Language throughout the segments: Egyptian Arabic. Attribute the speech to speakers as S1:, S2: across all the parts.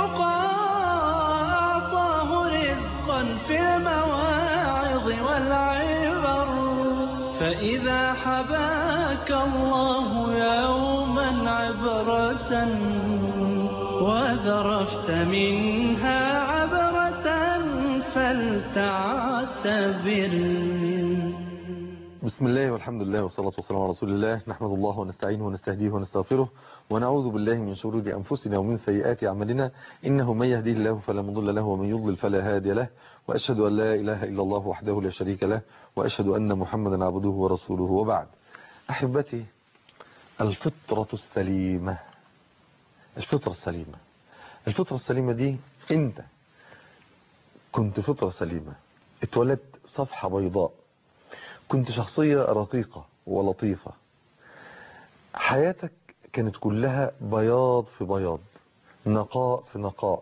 S1: التقى أعطاه رزقا في المواعظ والعبر فإذا حباك الله يوما عبرة وذرفت منها عبرة فلتعتبر
S2: بسم الله والحمد لله والصلاة والسلام على رسول الله نحمد الله ونستعينه ونستهديه ونستغفره ونعوذ بالله من شرور أنفسنا ومن سيئات أعمالنا إنه من يهديه الله فلا مضل له ومن يضلل فلا هادي له وأشهد أن لا إله إلا الله وحده لا شريك له وأشهد أن محمدا عبده ورسوله وبعد أحبتي الفطرة السليمة الفطرة السليمة الفطرة السليمة دي أنت كنت فطرة سليمة اتولدت صفحة بيضاء كنت شخصية رقيقة ولطيفة حياتك كانت كلها بياض في بياض نقاء في نقاء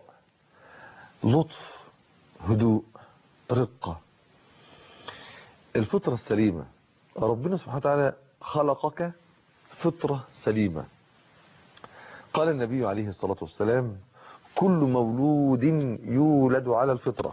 S2: لطف هدوء رقة الفطرة السليمة ربنا سبحانه وتعالى خلقك فطرة سليمة قال النبي عليه الصلاة والسلام كل مولود يولد على الفطرة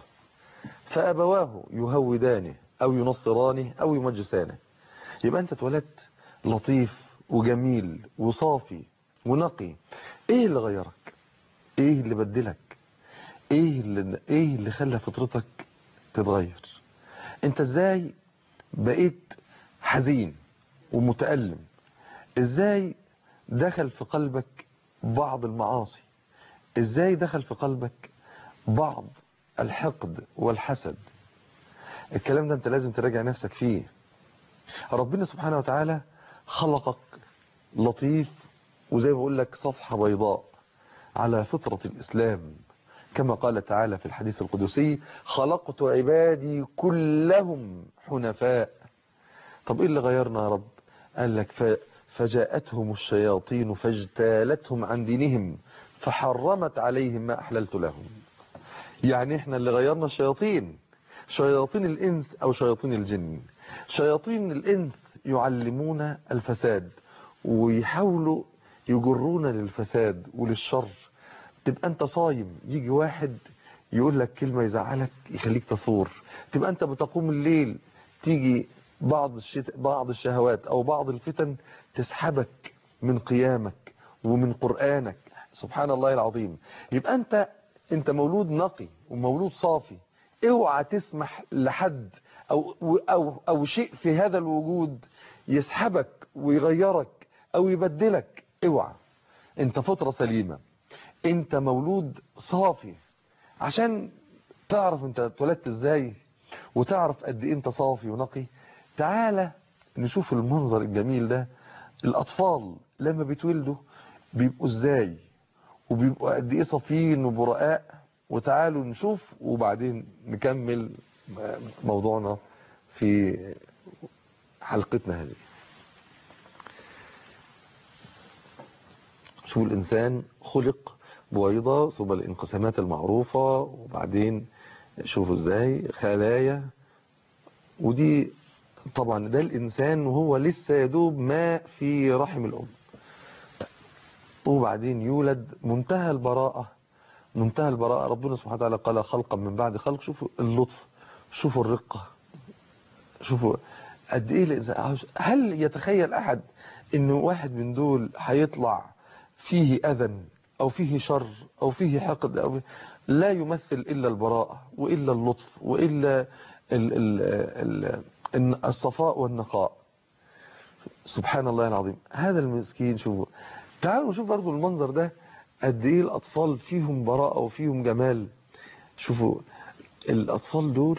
S2: فأبواه يهودانه أو ينصرانه أو يمجسانه يبقى أنت اتولدت لطيف وجميل وصافي ونقي إيه اللي غيرك إيه اللي بدلك إيه اللي, إيه اللي خلى فطرتك تتغير أنت إزاي بقيت حزين ومتألم إزاي دخل في قلبك بعض المعاصي إزاي دخل في قلبك بعض الحقد والحسد الكلام ده انت لازم تراجع نفسك فيه ربنا سبحانه وتعالى خلقك لطيف وزي ما بقول لك صفحة بيضاء على فطرة الإسلام كما قال تعالى في الحديث القدسي خلقت عبادي كلهم حنفاء طب ايه اللي غيرنا يا رب قال لك فجاءتهم الشياطين فاجتالتهم عن دينهم فحرمت عليهم ما أحللت لهم يعني احنا اللي غيرنا الشياطين شياطين الإنس أو شياطين الجن شياطين الإنس يعلمون الفساد ويحاولوا يجرونا للفساد وللشر تبقى أنت صايم يجي واحد يقول لك كلمة يزعلك يخليك تصور تبقى أنت بتقوم الليل تيجي بعض الشت... بعض الشهوات أو بعض الفتن تسحبك من قيامك ومن قرآنك سبحان الله العظيم يبقى أنت أنت مولود نقي ومولود صافي اوعى تسمح لحد أو, أو, أو شيء في هذا الوجود يسحبك ويغيرك أو يبدلك اوعى انت فطرة سليمة انت مولود صافي عشان تعرف انت اتولدت ازاي وتعرف قد ايه انت صافي ونقي تعالى نشوف المنظر الجميل ده الاطفال لما بيتولدوا بيبقوا ازاي وبيبقوا قد ايه صافيين وبرقاء وتعالوا نشوف وبعدين نكمل موضوعنا في حلقتنا هذه شو الإنسان خلق بويضة ثم الانقسامات المعروفة وبعدين شوفوا ازاي خلايا ودي طبعا ده الإنسان وهو لسه يدوب ماء في رحم الأم وبعدين يولد منتهى البراءة منتهى البراءة ربنا سبحانه وتعالى قال خلقا من بعد خلق شوفوا اللطف شوفوا الرقة شوفوا قد ايه الانسان هل يتخيل احد انه واحد من دول هيطلع فيه اذى او فيه شر او فيه حقد أو لا يمثل الا البراءة والا اللطف والا ال ال ال الصفاء والنقاء سبحان الله العظيم هذا المسكين شوفوا تعالوا نشوف برضو المنظر ده قد ايه الاطفال فيهم براءة وفيهم جمال شوفوا الاطفال دول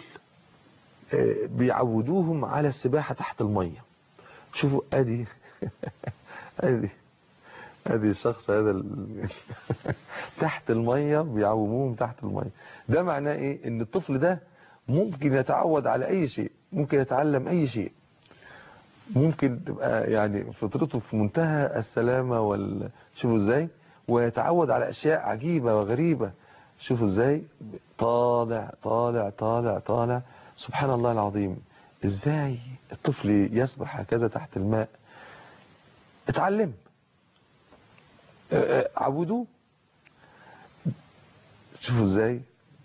S2: بيعودوهم على السباحة تحت المية شوفوا ادي ادي ادي الشخص هذا ال... تحت المية بيعوموهم تحت المية ده معناه ايه ان الطفل ده ممكن يتعود على اي شيء ممكن يتعلم اي شيء ممكن تبقى يعني فطرته في منتهى السلامة وال... شوفوا ازاي ويتعود على اشياء عجيبة وغريبة شوفوا ازاي طالع طالع طالع طالع سبحان الله العظيم ازاي الطفل يسبح هكذا تحت الماء اتعلم عودوه شوفوا ازاي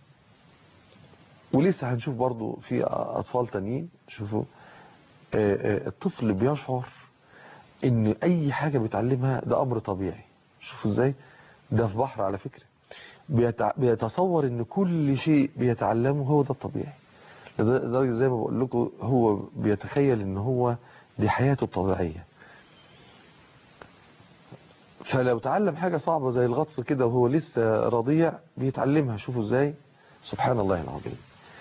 S2: ولسه هنشوف برضو في اطفال تانيين شوفوا آه، آه، الطفل بيشعر ان اي حاجة بيتعلمها ده امر طبيعي شوفوا ازاي ده في بحر على فكرة بيتع... بيتصور ان كل شيء بيتعلمه هو ده الطبيعي لدرجة زي ما بقول لكم هو بيتخيل ان هو دي حياته الطبيعية فلو تعلم حاجة صعبة زي الغطس كده وهو لسه رضيع بيتعلمها شوفوا ازاي سبحان الله العظيم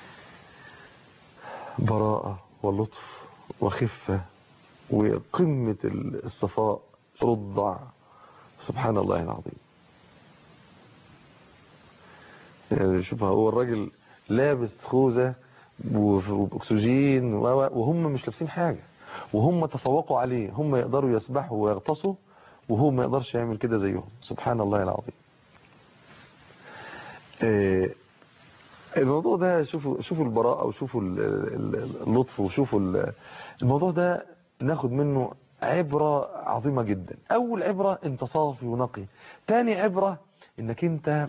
S2: براءة ولطف وخفة وقمة الصفاء رضع سبحان الله العظيم يعني شوف هو الراجل لابس خوذة وأكسجين وهم مش لابسين حاجة وهم تفوقوا عليه هم يقدروا يسبحوا ويغطسوا وهو ما يقدرش يعمل كده زيهم سبحان الله العظيم آه، الموضوع ده شوفوا شوفوا البراءة وشوفوا ال- ال- اللطف وشوفوا ال- الموضوع ده ناخد منه عبرة عظيمة جدا أول عبرة انت صافي ونقي تاني عبرة انك انت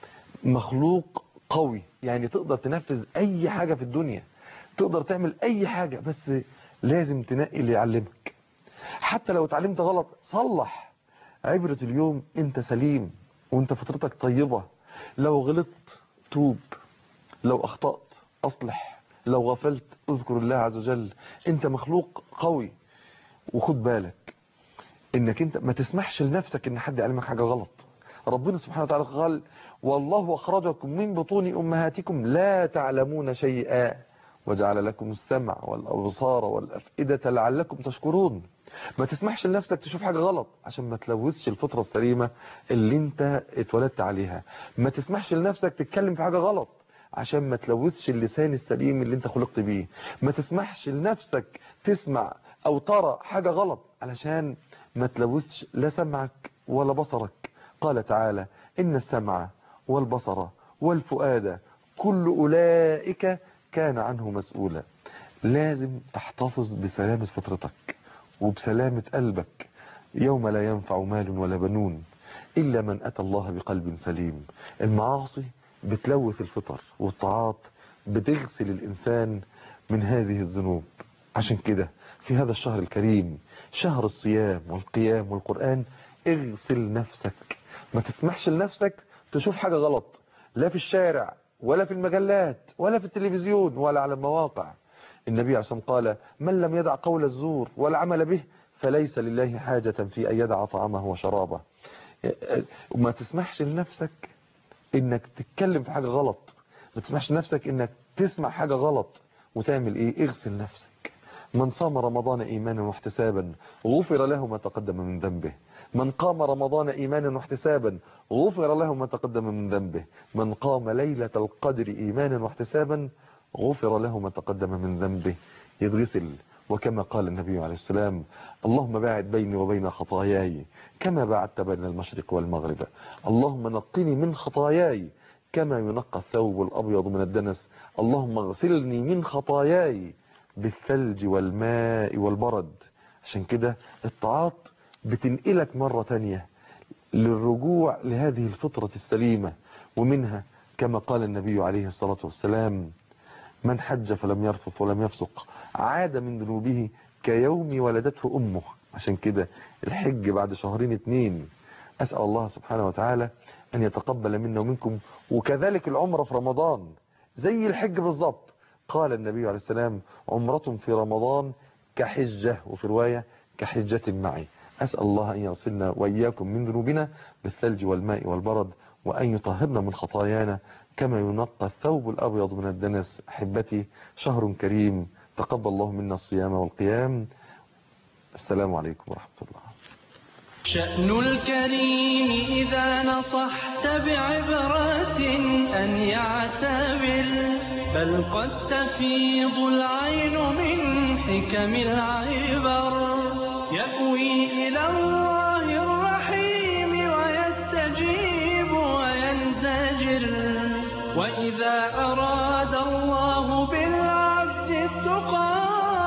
S2: مخلوق قوي يعني تقدر تنفذ اي حاجة في الدنيا تقدر تعمل اي حاجة بس لازم تنقي اللي يعلمك حتى لو اتعلمت غلط صلح عبرة اليوم انت سليم وانت فطرتك طيبة لو غلطت توب لو اخطأت اصلح لو غفلت اذكر الله عز وجل انت مخلوق قوي وخد بالك انك انت ما تسمحش لنفسك ان حد يعلمك حاجة غلط ربنا سبحانه وتعالى قال والله أخرجكم من بطون أمهاتكم لا تعلمون شيئا وجعل لكم السمع والأبصار والأفئدة لعلكم تشكرون ما تسمحش لنفسك تشوف حاجة غلط عشان ما تلوثش الفطرة السليمة اللي انت اتولدت عليها ما تسمحش لنفسك تتكلم في حاجة غلط عشان ما تلوثش اللسان السليم اللي انت خلقت بيه ما تسمحش لنفسك تسمع او ترى حاجة غلط علشان ما تلوثش لا سمعك ولا بصرك قال تعالى إن السمع والبصر والفؤاد كل أولئك كان عنه مسؤولا لازم تحتفظ بسلامة فطرتك وبسلامة قلبك يوم لا ينفع مال ولا بنون إلا من أتى الله بقلب سليم المعاصي بتلوث الفطر والطاعات بتغسل الإنسان من هذه الذنوب عشان كده في هذا الشهر الكريم شهر الصيام والقيام والقرآن اغسل نفسك ما تسمحش لنفسك تشوف حاجة غلط لا في الشارع ولا في المجلات ولا في التلفزيون ولا على المواقع النبي عليه الصلاة والسلام قال من لم يدع قول الزور ولا عمل به فليس لله حاجة في أن يدع طعامه وشرابه وما تسمحش لنفسك انك تتكلم في حاجة غلط ما تسمحش لنفسك انك تسمع حاجة غلط وتعمل ايه اغسل نفسك من صام رمضان ايمانا واحتسابا غفر له ما تقدم من ذنبه من قام رمضان ايمانا واحتسابا غفر له ما تقدم من ذنبه من قام ليلة القدر ايمانا واحتسابا غفر له ما تقدم من ذنبه يتغسل وكما قال النبي عليه السلام اللهم باعد بيني وبين خطاياي كما بعدت بين المشرق والمغرب اللهم نقني من خطاياي كما ينقى الثوب الأبيض من الدنس اللهم اغسلني من خطاياي بالثلج والماء والبرد عشان كده الطاعات بتنقلك مرة تانية للرجوع لهذه الفطرة السليمة ومنها كما قال النبي عليه الصلاة والسلام من حج فلم يرفث ولم يفسق عاد من ذنوبه كيوم ولدته أمه عشان كده الحج بعد شهرين اتنين أسأل الله سبحانه وتعالى أن يتقبل منا ومنكم وكذلك العمرة في رمضان زي الحج بالظبط قال النبي عليه السلام عمرة في رمضان كحجة وفي رواية كحجة معي أسأل الله أن يغسلنا وإياكم من ذنوبنا بالثلج والماء والبرد وأن يطهرنا من خطايانا كما ينقى الثوب الأبيض من الدنس أحبتي شهر كريم تقبل الله منا الصيام والقيام السلام عليكم ورحمة الله
S1: شأن الكريم إذا نصحت بعبرة أن يعتبر بل قد تفيض العين من حكم العبر يأوي إلى الله الرحيم ويستجيب وينزجر وإذا أراد الله بالعبد التقى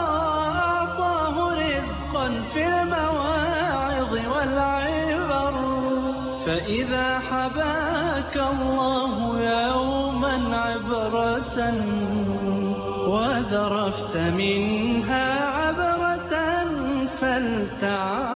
S1: أعطاه رزقا في المواعظ والعبر فإذا حباك أعطاك الله يوما عبرة وذرفت منها عبرة فلتعال